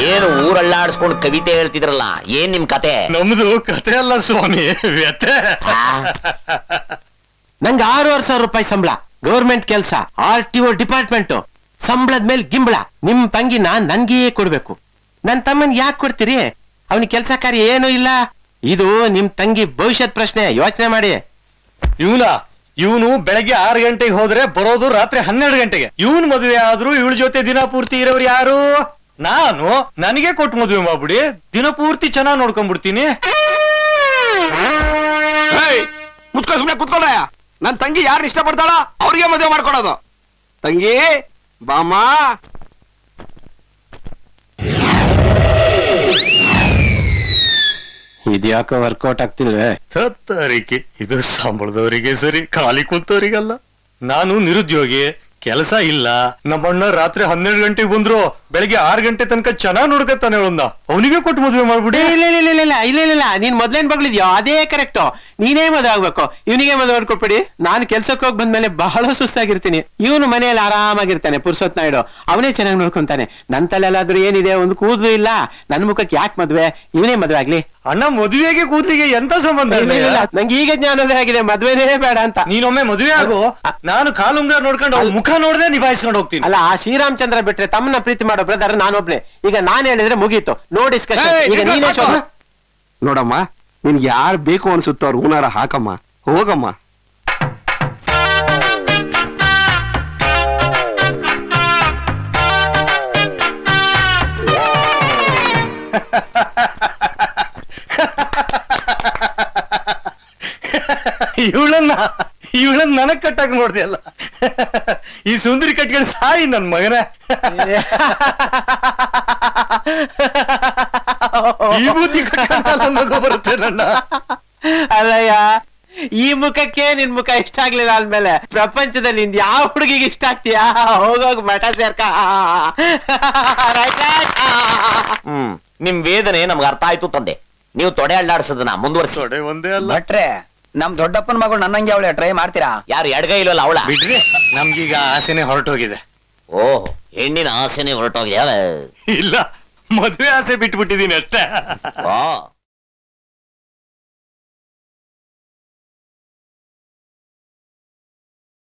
ಏನು ಊರಳ್ಳಾಡಿಸ್ಕೊಂಡು ಕವಿತೆ ಹೇಳ್ತಿದ್ರಲ್ಲ ಏನ್ ನಿಮ್ ಕತೆ ನಮ್ದು ಕತೆ ಅಲ್ಲ ಸ್ವಾಮಿ ವ್ಯತೆ ಆ, ನಂಗೆ ಆರೂವರೆ ಸಾವಿರ ರೂಪಾಯಿ ಸಂಬಳ ಗೌರ್ಮೆಂಟ್ ಕೆಲಸ ಆರ್ ಟಿ ಒ ಡಿಪಾರ್ಟ್ಮೆಂಟ್ ಸಂಬಳದ ಮೇಲೆ ಗಿಂಬಳ ನಿಮ್ ತಂಗಿನ ನನ್ಗೇ ಕೊಡ್ಬೇಕು ನನ್ ತಮ್ಮನ್ ಯಾಕೆ ಕೊಡ್ತೀರಿ ಅವನಿಗೆ ಕೆಲಸ ಕಾರ್ಯ ಏನೂ ಇಲ್ಲ ಇದು ನಿಮ್ ತಂಗಿ ಭವಿಷ್ಯತ್ ಪ್ರಶ್ನೆ ಯೋಚನೆ ಮಾಡಿ ಇವನ ಇವನು ಬೆಳಗ್ಗೆ ಆರು ಗಂಟೆಗೆ ಹೋದ್ರೆ ಬರೋದು ರಾತ್ರಿ ಹನ್ನೆರಡು ಗಂಟೆಗೆ ಇವನ್ ಮದುವೆ ಆದ್ರೂ ಇವಳ ಜೊತೆ ದಿನ ಪೂರ್ತಿ ಇರೋರು ಯಾರು ನಾನು ನನಗೆ ಕೊಟ್ಟು ಮದುವೆ ಮಾಡ್ಬಿಡಿ ದಿನ ಪೂರ್ತಿ ಚೆನ್ನಾಗಿ ನೋಡ್ಕೊಂಡ್ಬಿಡ್ತೀನಿ ಮುಚ್ಕೊಂಡು ಸುಮ್ಮನೆ ಕುತ್ಕೊಂಡ ನನ್ ತಂಗಿ ಯಾರು ಇಷ್ಟಪಡ್ತಾಳ ಅವ್ರಿಗೆ ಮದುವೆ ಮಾಡ್ಕೊಡೋದು ತಂಗಿ ಬಾಮ ಇದ್ಯಾಕೋ ವರ್ಕೌಟ್ ಆಗ್ತಿಲ್ವೇ ಸತ್ತವರಿಗೆ ಇದು ಸಂಬಳದವರಿಗೆ ಸರಿ ಖಾಲಿ ಕೂತವರಿಗಲ್ಲ ನಾನು ನಿರುದ್ಯೋಗಿ ಕೆಲಸ ಇಲ್ಲ ನಮ್ಮಣ್ಣ ರಾತ್ರಿ ಹನ್ನೆರಡು ಗಂಟೆಗೆ ಬಂದ್ರು ಬೆಳಗ್ಗೆ ಆರು ಗಂಟೆ ತನಕ ಚೆನ್ನಾಗ್ ನೋಡ್ಕತ್ತಾನೆ ಅವನ್ನ ಅವನಿಗೆ ಕೊಟ್ಟು ಮದುವೆ ಮಾಡ್ಬಿಡಿ ಇಲ್ಲ ಇಲ್ಲ ಇಲ್ಲ ಇಲ್ಲ ಇಲ್ಲ ಇಲ್ಲ ಇಲ್ಲ ಇಲ್ಲ ನೀನ್ ಮೊದ್ಲೇನ್ ಬಗ್ಳಿದ್ಯೋ ಅದೇ ಕರೆಕ್ಟ್ ನೀನೇ ಮದುವೆ ಆಗ್ಬೇಕು ಇವನಿಗೆ ಮದುವೆ ಮಾಡ್ಕೊಟ್ಬಿಡಿ ನಾನು ಕೆಲ್ಸಕ್ಕೆ ಹೋಗಿ ಬಂದ್ಮೇಲೆ ಬಹಳ ಸುಸ್ತಾಗಿರ್ತೀನಿ ಇವನು ಮನೆಯಲ್ಲಿ ಆರಾಮಾಗಿರ್ತಾನೆ ಪುರ್ಸೊತ್ ನಾಯ್ಡು ಅವನೇ ಚೆನ್ನಾಗಿ ನೋಡ್ಕೊಂತಾನೆ ನನ್ ತಲೆಲ್ಲಾದ್ರೂ ಏನಿದೆ ಒಂದು ಕೂದಲು ಇಲ್ಲ ನನ್ ಮುಖಕ್ಕೆ ಯಾಕೆ ಮದ್ವೆ ಇವನೇ ಮದ್ವೆ ಆಗ್ಲಿ ಅಣ್ಣ ಮದುವೆಗೆ ಕೂದಲಿಗೆ ಎಂತ ಸಂಬಂಧ ಇಲ್ಲ, ಇಲ್ಲ, ಇಲ್ಲ. ನಂಗೆ ಈಗ ಜ್ಞಾನೋದಯ ಆಗಿದೆ ಮದ್ವೆನೇ ಬೇಡ ಅಂತ ನೀನೊಮ್ಮೆ ಮದುವೆ ಆಗು ನಾನು ಕಾಲುಂಗಾರ ನೋಡ್ಕೊಂಡು ಅವ್ಳ ಮುಖ ನೋಡ್ದೆ ನಿಭಾಯಿಸ್ಕೊಂಡು ಹೋಗ್ತೀನಿ ಅಲ್ಲ ಆ ಶ್ರೀರಾಮಚಂದ್ರ ಬಿಟ್ರೆ ತಮ್ಮನ್ನ ಪ್ರೀತಿ ಮಾಡೋ ಬ್ರದರ್ ನಾನೊಬ್ನೇ ಈಗ ನಾನ್ ಹೇಳಿದ್ರೆ ಮುಗೀತು ನೋ ಡಿಸ್ಕಷನ್ ಏಯ್, ಈಗ ನಿಂತ್ಕೊ ನೀನೇ ಸಾಕು. ಶೋಭಾ. ನೋಡಮ್ಮ ನಿನ್ಗೆ ಯಾರು ಬೇಕು ಅನ್ಸುತ್ತೋ ಅವ್ರ ಹೂನಾರ ಹಾಕಮ್ಮ ಹೋಗಮ್ಮ ಇವಳನ್ನ ಇವಳನ್ನ ನನಗ್ ಕಟ್ಟಾಕ್ ನೋಡ್ದೆಯಲ್ಲ ಈ ಸುಂದರಿ ಕಟ್ಕೊಂಡು ಸಾಯಿ ನನ್ ಮಗನ ಈ ಬುದ್ಧಿ ಕಟ್ಕೊಂಡಲ್ಲ ನಗು ಬರುತ್ತೆ ನನ್ನ ಅಲ್ಲಯ್ಯ ಈ ಮುಖಕ್ಕೆ ನಿನ್ ಮುಖ ಇಷ್ಟ ಆಗ್ಲಿಲ್ಲ ಅಂದ್ಮೇಲೆ ಪ್ರಪಂಚದಲ್ಲಿ ನಿಂದ್ ಯಾವ ಹುಡುಗಿಗೆ ಇಷ್ಟ ಆಗ್ತೀಯಾ ಹೋಗೋಗ್ ಮಠ ಸೇರ್ಕ Right, right? ಹ್ಮ್ ನಿಮ್ ವೇದನೆ ನಮ್ಗೆ ಅರ್ಥ ಆಯ್ತು ತಂದೆ ನೀವು ತೊಡೆ ಅಳ್ಳಾಡ್ಸೋದನ್ನ ಮುಂದುವರಿಸಿ ತೊಡೆ ಒಂದೇ ಅಲ್ಲ ಭಟ್ರೆ ನಮ್ ದೊಡ್ಡಪ್ಪನ ಮಗಳು ನನ್ನಂಗೆ ಅವಳೆ ಟ್ರೈ ಮಾಡ್ತೀರಾ ಯಾರು ಎಡಗೈ ಇಲ್ವಲ್ಲ ಅವಳ ಬಿಡ್ರಿ ನಮ್ಗೀಗ ಆಸೆನೆ ಹೊರಟೋಗಿದೆ ಓಹ್ ಹೆಣ್ಣಿನ ಆಸೆನೆ ಹೊರಟೋಗ್ಯಾವ ಇಲ್ಲ ಮದ್ವೆ ಆಸೆ ಬಿಟ್ಬಿಟ್ಟಿದೀನಿ ಅಷ್ಟೇ ಓ